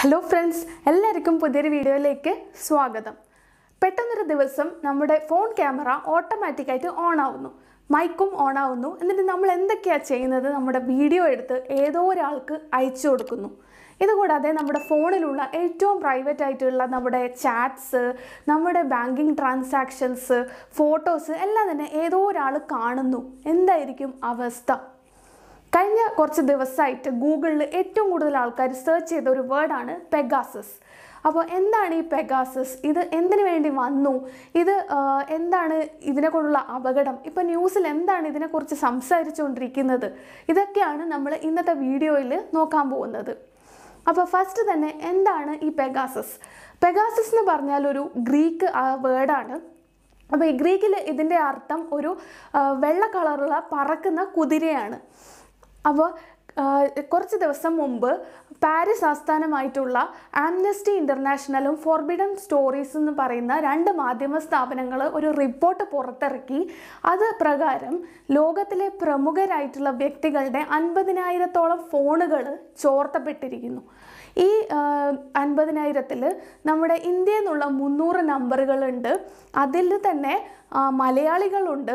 hello friends എല്ലാവർക്കും പുതിയൊരു വീഡിയോയിലേക്ക് സ്വാഗതം പെട്ടെന്നൊരു ദിവസം നമ്മുടെ ഫോൺ ക്യാമറ ഓട്ടോമാറ്റിക്കായിട്ട് ഓൺ ആവുന്നു മൈക്കും ഓൺ ആവുന്നു എന്നിട്ട് നമ്മൾ എന്തൊക്കെയാണ് ചെയ്യുന്നത് നമ്മുടെ വീഡിയോ എടുത്ത് ഏതോ ഒരാൾക്ക് അയച്ചു കൊടുക്കുന്നു ഇതുകൂടാതെ നമ്മുടെ ഫോണിലുള്ള ഏറ്റവും പ്രൈവറ്റ് ആയിട്ടുള്ള നമ്മുടെ ചാറ്റ്സ് നമ്മുടെ ബാങ്കിങ് ട്രാൻസാക്ഷൻസ് ഫോട്ടോസ് എല്ലാം തന്നെ ഏതോ ഒരാൾ കാണുന്നു എന്തായിരിക്കും അവസ്ഥ കഴിഞ്ഞ കുറച്ച് ദിവസമായിട്ട് ഗൂഗിളിൽ ഏറ്റവും കൂടുതൽ ആൾക്കാർ സെർച്ച് ചെയ്ത ഒരു വേർഡാണ് പെഗാസസ് അപ്പോൾ എന്താണ് ഈ പെഗാസസ് ഇത് എന്തിനു വേണ്ടി വന്നു ഇത് ആ, എന്താണ് ഇതിനെ കൊണ്ടുള്ള അപകടം ഇപ്പോൾ ന്യൂസിൽ എന്താണ് ഇതിനെക്കുറിച്ച് സംസാരിച്ചുകൊണ്ടിരിക്കുന്നത് ഇതൊക്കെയാണ് നമ്മൾ ഇന്നത്തെ വീഡിയോയിൽ നോക്കാൻ പോകുന്നത് അപ്പോൾ ഫസ്റ്റ് തന്നെ എന്താണ് ഈ പെഗാസസ് പെഗാസസ് എന്ന് പറഞ്ഞാൽ ഒരു ഗ്രീക്ക് വേർഡാണ് അപ്പോൾ ഈ ഗ്രീക്കിൽ ഇതിൻ്റെ അർത്ഥം ഒരു ആ, വെള്ള കളറുള്ള പറക്കുന്ന കുതിരയാണ് അപ്പോൾ ആ, കുറച്ച് ദിവസം മുമ്പ് പാരീസ് ആസ്ഥാനമായിട്ടുള്ള ആംനസ്റ്റി ഇൻ്റർനാഷണലും ഫോർബിഡൻ സ്റ്റോറീസ് എന്ന് പറയുന്ന രണ്ട് മാധ്യമ സ്ഥാപനങ്ങൾ ഒരു റിപ്പോർട്ട് പുറത്തിറക്കി അത് പ്രകാരം ലോകത്തിലെ പ്രമുഖരായിട്ടുള്ള വ്യക്തികളുടെ അൻപതിനായിരത്തോളം ഫോണുകൾ ചോർത്തപ്പെട്ടിരിക്കുന്നു ഈ അൻപതിനായിരത്തിൽ നമ്മുടെ ഇന്ത്യയിൽ നിന്നുള്ള മുന്നൂറ് നമ്പറുകളുണ്ട് അതിൽ തന്നെ ആ, മലയാളികളുണ്ട്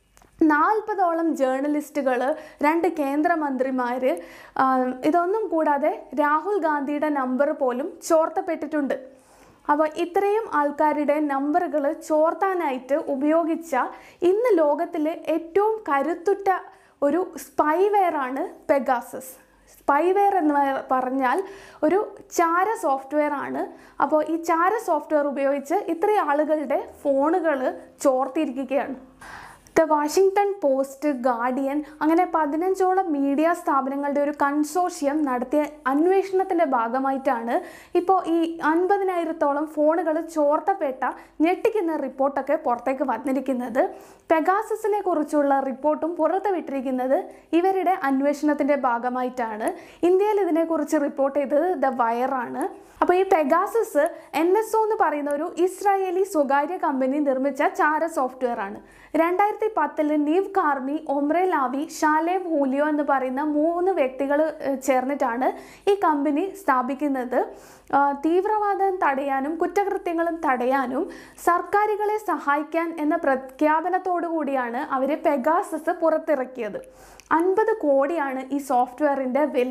നാൽപ്പതോളം ജേർണലിസ്റ്റുകൾ രണ്ട് കേന്ദ്രമന്ത്രിമാർ ഇതൊന്നും കൂടാതെ രാഹുൽ ഗാന്ധിയുടെ നമ്പർ പോലും ചോർത്തപ്പെട്ടിട്ടുണ്ട് അപ്പോൾ ഇത്രയും ആൾക്കാരുടെ നമ്പറുകൾ ചോർത്താനായിട്ട് ഉപയോഗിച്ച ഇന്ന് ലോകത്തിൽ ഏറ്റവും കരുത്തുറ്റ ഒരു സ്പൈവെയർ ആണ് പെഗാസസ് സ്പൈവെയർ എന്ന് പ- പറഞ്ഞാൽ ഒരു ചാര സോഫ്റ്റ്വെയർ ആണ് അപ്പോൾ ഈ ചാര സോഫ്റ്റ്വെയർ ഉപയോഗിച്ച് ഇത്രയും ആളുകളുടെ ഫോണുകൾ ചോർത്തിയിരിക്കുകയാണ് ദ വാഷിങ്ടൺ പോസ്റ്റ് ഗാർഡിയൻ അങ്ങനെ പതിനഞ്ചോളം മീഡിയ സ്ഥാപനങ്ങളുടെ ഒരു കൺസോഷ്യം നടത്തിയ അന്വേഷണത്തിൻ്റെ ഭാഗമായിട്ടാണ് ഇപ്പോൾ ഈ അൻപതിനായിരത്തോളം ഫോണുകൾ ചോർത്തപ്പെട്ട ഞെട്ടിക്കുന്ന റിപ്പോർട്ടൊക്കെ പുറത്തേക്ക് വന്നിരിക്കുന്നത് പെഗാസസിനെ കുറിച്ചുള്ള റിപ്പോർട്ടും പുറത്ത് വിട്ടിരിക്കുന്നത് ഇവരുടെ അന്വേഷണത്തിൻ്റെ ഭാഗമായിട്ടാണ് ഇന്ത്യയിൽ ഇതിനെക്കുറിച്ച് റിപ്പോർട്ട് ചെയ്തത് ദ വയറാണ് അപ്പോൾ ഈ പെഗാസസ് എൻ എസ് ഒ എന്ന് പറയുന്ന ഒരു ഇസ്രായേലി സ്വകാര്യ കമ്പനി നിർമ്മിച്ച ചാര സോഫ്റ്റ്വെയർ ആണ് രണ്ടായിരത്തി പത്തിൽ Niv Carmi Omri Lavie Shalev Hulio എന്ന് പറയുന്ന മൂന്ന് വ്യക്തികൾ ചേർന്നിട്ടാണ് ഈ കമ്പനി സ്ഥാപിക്കുന്നത് ആ, തീവ്രവാദം തടയാനും കുറ്റകൃത്യങ്ങളും തടയാനും സർക്കാരുകളെ സഹായിക്കാൻ എന്ന പ്രഖ്യാപനത്തോടു കൂടിയാണ് അവർ പെഗാസസ് പുറത്തിറക്കിയത് അൻപത് കോടിയാണ് ഈ സോഫ്റ്റ്വെയറിൻ്റെ വില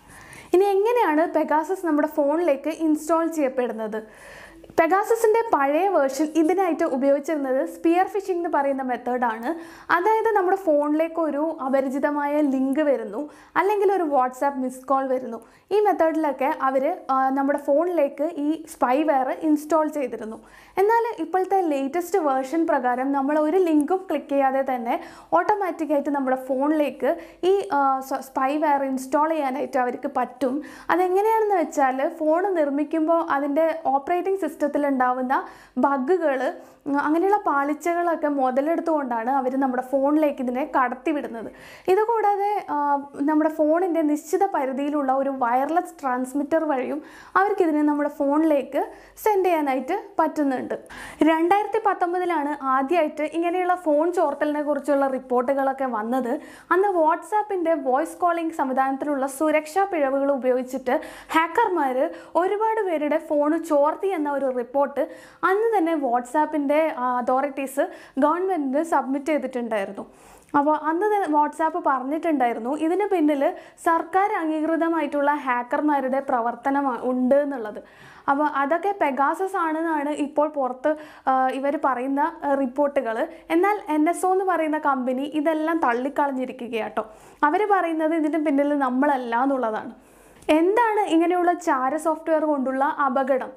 ഇനി എങ്ങനെയാണ് പെഗാസസ് നമ്മുടെ ഫോണിലേക്ക് ഇൻസ്റ്റാൾ ചെയ്യപ്പെടുന്നത് പെഗാസസിൻ്റെ പഴയ വേർഷൻ ഇതിനായിട്ട് ഉപയോഗിച്ചിരുന്നത് സ്പിയർ ഫിഷിംഗ് എന്ന് പറയുന്ന മെത്തേഡാണ് അതായത് നമ്മുടെ ഫോണിലേക്ക് ഒരു അപരിചിതമായ ലിങ്ക് വരുന്നു അല്ലെങ്കിൽ ഒരു വാട്സാപ്പ് മിസ് കോൾ വരുന്നു ഈ മെത്തേഡിലൊക്കെ അവർ നമ്മുടെ ഫോണിലേക്ക് ഈ സ്പൈവെയർ ഇൻസ്റ്റാൾ ചെയ്തിരുന്നു എന്നാൽ ഇപ്പോഴത്തെ ലേറ്റസ്റ്റ് വേർഷൻ പ്രകാരം നമ്മൾ ഒരു ലിങ്കും ക്ലിക്ക് ചെയ്യാതെ തന്നെ ഓട്ടോമാറ്റിക്കായിട്ട് നമ്മുടെ ഫോണിലേക്ക് ഈ സ്പൈവെയർ ഇൻസ്റ്റാൾ ചെയ്യാനായിട്ട് അവർക്ക് പറ്റും അതെങ്ങനെയാണെന്ന് വെച്ചാൽ ഫോൺ നിർമ്മിക്കുമ്പോൾ അതിൻ്റെ ഓപ്പറേറ്റിംഗ് സിസ്റ്റത്തിൽ ഉണ്ടാവുന്ന ബഗ്ഗുകൾ അങ്ങനെയുള്ള പാളിച്ചകളൊക്കെ മുതലെടുത്തുകൊണ്ടാണ് അവർ നമ്മുടെ ഫോണിലേക്ക് ഇതിനെ കടത്തിവിടുന്നത് ഇതുകൂടാതെ ആ, നമ്മുടെ ഫോണിൻ്റെ നിശ്ചിത പരിധിയിലുള്ള ഒരു വയർലെസ് ട്രാൻസ്മിറ്റർ വഴിയും അവർക്ക് ഇതിനെ നമ്മുടെ ഫോണിലേക്ക് സെൻഡ് ചെയ്യാനായിട്ട് പറ്റുന്നുണ്ട് രണ്ടായിരത്തി പത്തൊമ്പതിലാണ് ആദ്യമായിട്ട് ഇങ്ങനെയുള്ള ഫോൺ ചോർത്തലിനെ കുറിച്ചുള്ള റിപ്പോർട്ടുകളൊക്കെ വന്നത് അന്ന് വാട്സാപ്പിൻ്റെ വോയിസ് കോളിംഗ് സംവിധാനത്തിലുള്ള സുരക്ഷാ പിഴവുകൾ ഉപയോഗിച്ചിട്ട് ഹാക്കർമാർ ഒരുപാട് പേരുടെ ഫോൺ ചോർത്തി എന്ന ഒരു റിപ്പോർട്ട് അന്ന് തന്നെ വാട്സാപ്പിൻ്റെ അതോറിറ്റീസ് ഗവൺമെൻറ്റിന് സബ്മിറ്റ് ചെയ്തിട്ടുണ്ടായിരുന്നു അപ്പോൾ അന്ന് തന്നെ വാട്സാപ്പ് പറഞ്ഞിട്ടുണ്ടായിരുന്നു ഇതിന് പിന്നിൽ സർക്കാർ അംഗീകൃതമായിട്ടുള്ള ഹാക്കർമാരുടെ പ്രവർത്തനം ഉണ്ട് എന്നുള്ളത് അപ്പോൾ അതൊക്കെ പെഗാസസ് ആണെന്നാണ് ഇപ്പോൾ പുറത്ത് ഇവർ പറയുന്ന റിപ്പോർട്ടുകൾ എന്നാൽ എൻ എസ് ഒ എന്ന് പറയുന്ന കമ്പനി ഇതെല്ലാം തള്ളിക്കളഞ്ഞിരിക്കുകയാട്ടോ അവർ പറയുന്നത് ഇതിന് പിന്നിൽ നമ്മളല്ല എന്നുള്ളതാണ് എന്താണ് ഇങ്ങനെയുള്ള ചാര സോഫ്റ്റ്വെയർ കൊണ്ടുള്ള അപകടം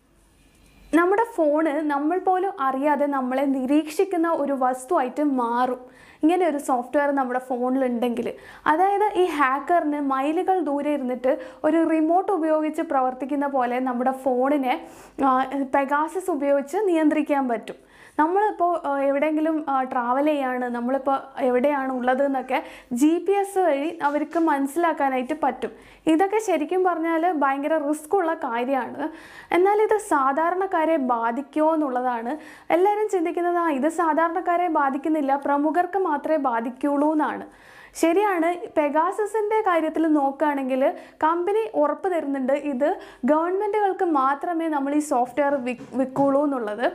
നമ്മുടെ ഫോണ് നമ്മൾ പോലും അറിയാതെ നമ്മളെ നിരീക്ഷിക്കുന്ന ഒരു വസ്തുവായിട്ട് മാറും ഇങ്ങനെ ഒരു സോഫ്റ്റ്വെയർ നമ്മുടെ ഫോണിലുണ്ടെങ്കിൽ അതായത് ഈ ഹാക്കറിന് മൈലുകൾ ദൂരെ ഇരുന്നിട്ട് ഒരു റിമോട്ട് ഉപയോഗിച്ച് പ്രവർത്തിക്കുന്ന പോലെ നമ്മുടെ ഫോണിനെ പെഗാസസ് ഉപയോഗിച്ച് നിയന്ത്രിക്കാൻ പറ്റും നമ്മളിപ്പോൾ ആ, എവിടെയെങ്കിലും ട്രാവൽ ചെയ്യാണ് നമ്മളിപ്പോൾ എവിടെയാണ് ഉള്ളത് എന്നൊക്കെ ജി പി എസ് വഴി അവർക്ക് മനസ്സിലാക്കാനായിട്ട് പറ്റും ഇതൊക്കെ ശരിക്കും പറഞ്ഞാൽ ഭയങ്കര റിസ്ക് ഉള്ള കാര്യമാണ് എന്നാൽ ഇത് സാധാരണക്കാരെ ബാധിക്കുമോ എന്നുള്ളതാണ് എല്ലാവരും ചിന്തിക്കുന്നത് ആ ഇത് സാധാരണക്കാരെ ബാധിക്കുന്നില്ല പ്രമുഖർക്ക് മാത്രമേ ബാധിക്കുള്ളൂ എന്നാണ് ശരിയാണ് പെഗാസസിൻ്റെ കാര്യത്തിൽ നോക്കുകയാണെങ്കിൽ കമ്പനി ഉറപ്പ് തരുന്നുണ്ട് ഇത് ഗവൺമെൻറ്റുകൾക്ക് മാത്രമേ നമ്മൾ ഈ സോഫ്റ്റ്വെയർ വിക് വിൽക്കുള്ളൂ എന്നുള്ളത്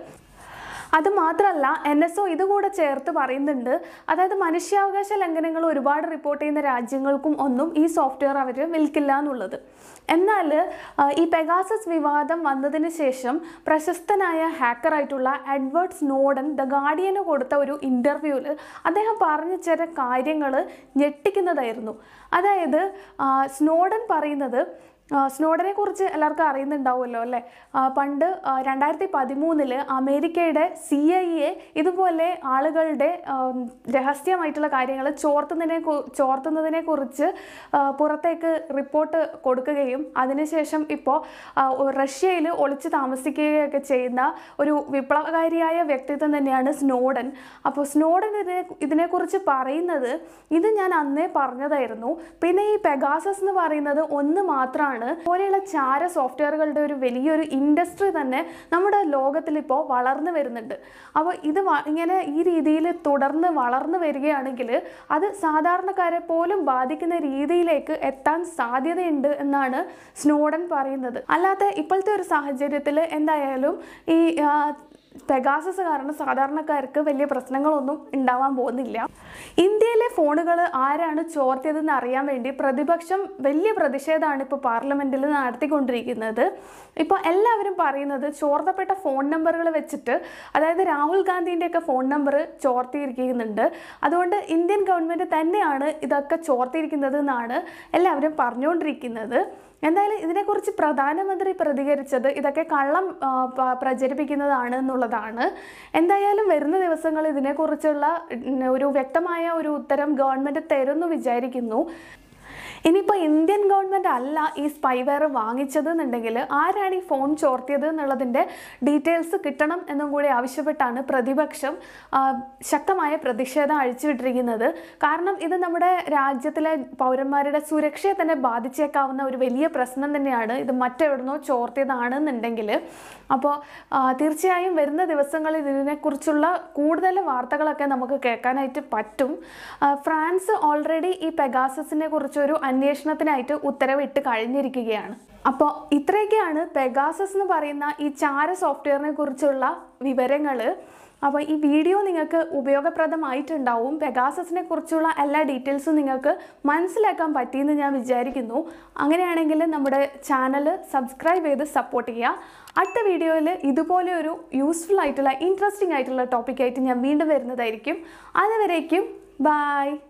അത് മാത്രമല്ല എൻ എസ് ഒ ഇതുകൂടെ ചേർത്ത് പറയുന്നുണ്ട് അതായത് മനുഷ്യാവകാശ ലംഘനങ്ങൾ ഒരുപാട് റിപ്പോർട്ട് ചെയ്യുന്ന രാജ്യങ്ങൾക്കും ഒന്നും ഈ സോഫ്റ്റ്വെയർ അവർ വിൽക്കില്ല എന്നുള്ളത് എന്നാൽ ആ, ഈ പെഗാസസ് വിവാദം വന്നതിന് ശേഷം പ്രശസ്തനായ ഹാക്കറായിട്ടുള്ള എഡ്വേർഡ് സ്നോഡൻ ദ ഗാർഡിയന് കൊടുത്ത ഒരു ഇൻ്റർവ്യൂവിൽ അദ്ദേഹം പറഞ്ഞു ചില കാര്യങ്ങൾ ഞെട്ടിക്കുന്നതായിരുന്നു അതായത് ആ, സ്നോഡൻ പറയുന്നത് ആ, സ്നോഡനെ കുറിച്ച് എല്ലാവർക്കും അറിയുന്നുണ്ടാവുമല്ലോ അല്ലേ ആ, പണ്ട് ആ, രണ്ടായിരത്തി പതിമൂന്നില് അമേരിക്കയുടെ സി ഐ എ ഇതുപോലെ ആളുകളുടെ ആ, രഹസ്യമായിട്ടുള്ള കാര്യങ്ങൾ ചോർത്തുന്നതിനെ കു- ചോർത്തുന്നതിനെ കുറിച്ച് ആ, പുറത്തേക്ക് റിപ്പോർട്ട് കൊടുക്കുകയും അതിനുശേഷം ഇപ്പോൾ റഷ്യയിൽ ഒളിച്ച് താമസിക്കുകയൊക്കെ ചെയ്യുന്ന ഒരു വിപ്ലവകാരിയായ വ്യക്തിത്വം തന്നെയാണ് സ്നോഡൻ അപ്പോൾ സ്നോഡൻ ഇതിനെ ഇതിനെക്കുറിച്ച് പറയുന്നത് ഇത് ഞാൻ അന്നേ പറഞ്ഞതായിരുന്നു പിന്നെ ഈ പെഗാസസ് എന്ന് പറയുന്നത് ഒന്ന് മാത്രമാണ് പോലെയുള്ള ചാര സോഫ്റ്റ്വെയറുകളുടെ ഒരു വലിയൊരു ഇൻഡസ്ട്രി തന്നെ നമ്മുടെ ലോകത്തിൽ ഇപ്പോൾ വളർന്നു വരുന്നുണ്ട് അപ്പോൾ ഇത് വ- ഇങ്ങനെ ഈ രീതിയിൽ തുടർന്ന് വളർന്നു വരികയാണെങ്കിൽ അത് സാധാരണക്കാരെ പോലും ബാധിക്കുന്ന രീതിയിലേക്ക് എത്താൻ സാധ്യതയുണ്ട് എന്നാണ് സ്നോഡൻ പറയുന്നത് അല്ലാതെ ഇപ്പോഴത്തെ ഒരു സാഹചര്യത്തിൽ എന്തായാലും ഈ ആ, പെഗാസസ് കാരണം സാധാരണക്കാർക്ക് വലിയ പ്രശ്നങ്ങളൊന്നും ഉണ്ടാവാൻ പോകുന്നില്ല ഇന്ത്യയിലെ ഫോണുകൾ ആരാണ് ചോർത്തിയതെന്ന് അറിയാൻ വേണ്ടി പ്രതിപക്ഷം വലിയ പ്രതിഷേധമാണ് ഇപ്പോൾ പാർലമെൻറ്റിൽ നടത്തിക്കൊണ്ടിരിക്കുന്നത് ഇപ്പോൾ എല്ലാവരും പറയുന്നത് ചോർത്തപ്പെട്ട ഫോൺ നമ്പറുകൾ വെച്ചിട്ട് അതായത് രാഹുൽ ഗാന്ധിൻ്റെയൊക്കെ ഫോൺ നമ്പർ ചോർത്തിയിരിക്കുന്നുണ്ട് അതുകൊണ്ട് ഇന്ത്യൻ ഗവൺമെൻറ് തന്നെയാണ് ഇതൊക്കെ ചോർത്തിയിരിക്കുന്നത് എന്നാണ് എല്ലാവരും പറഞ്ഞുകൊണ്ടിരിക്കുന്നത് എന്തായാലും ഇതിനെക്കുറിച്ച് പ്രധാനമന്ത്രി പ്രതികരിച്ചത് ഇതൊക്കെ കള്ളം ആ, പ- പ്രചരിപ്പിക്കുന്നതാണ് എന്നുള്ളതാണ് എന്തായാലും വരുന്ന ദിവസങ്ങൾ ഇതിനെക്കുറിച്ചുള്ള ഉം, ഒരു വ്യക്തമായ ഒരു ഉത്തരം ഗവൺമെൻറ് തരുമെന്ന് വിചാരിക്കുന്നു ഇനിയിപ്പോൾ ഇന്ത്യൻ ഗവൺമെൻറ് അല്ല ഈ സ്പൈവെയർ വാങ്ങിച്ചത് എന്നുണ്ടെങ്കിൽ ആരാണ് ഈ ഫോൺ ചോർത്തിയത് എന്നുള്ളതിൻ്റെ ഡീറ്റെയിൽസ് കിട്ടണം എന്നും കൂടി ആവശ്യപ്പെട്ടാണ് പ്രതിപക്ഷം ആ, ശക്തമായ പ്രതിഷേധം അഴിച്ചുവിട്ടിരിക്കുന്നത് കാരണം ഇത് നമ്മുടെ രാജ്യത്തിലെ പൗരന്മാരുടെ സുരക്ഷയെ തന്നെ ബാധിച്ചേക്കാവുന്ന ഒരു വലിയ പ്രശ്നം തന്നെയാണ് ഇത് മറ്റെവിടുന്നോ ചോർത്തിയതാണെന്നുണ്ടെങ്കിൽ അപ്പോൾ തീർച്ചയായും വരുന്ന ദിവസങ്ങളിൽ ഇതിനെക്കുറിച്ചുള്ള കൂടുതൽ വാർത്തകളൊക്കെ നമുക്ക് കേൾക്കാനായിട്ട് പറ്റും ആ, ഫ്രാൻസ് ഓൾറെഡി ഈ പെഗാസസിനെ കുറിച്ചൊരു അന്വേഷണത്തിനായിട്ട് ഉത്തരവിട്ട് കഴിഞ്ഞിരിക്കുകയാണ് അപ്പോൾ ഇത്രയൊക്കെയാണ് പെഗാസസ് എന്ന് പറയുന്ന ഈ ചാര സോഫ്റ്റ്വെയറിനെ കുറിച്ചുള്ള വിവരങ്ങൾ അപ്പോൾ ഈ വീഡിയോ നിങ്ങൾക്ക് ഉപയോഗപ്രദമായിട്ടുണ്ടാവും പെഗാസസിനെ കുറിച്ചുള്ള എല്ലാ ഡീറ്റെയിൽസും നിങ്ങൾക്ക് മനസ്സിലാക്കാൻ പറ്റിയെന്ന് ഞാൻ വിചാരിക്കുന്നു അങ്ങനെയാണെങ്കിൽ നമ്മുടെ ചാനൽ സബ്സ്ക്രൈബ് ചെയ്ത് സപ്പോർട്ട് ചെയ്യുക അടുത്ത വീഡിയോയിൽ ഇതുപോലെ ഒരു യൂസ്ഫുൾ ആയിട്ടുള്ള ഇൻട്രസ്റ്റിംഗ് ആയിട്ടുള്ള ടോപ്പിക്കായിട്ട് ഞാൻ വീണ്ടും വരുന്നതായിരിക്കും അതുവരേക്കും ബായ്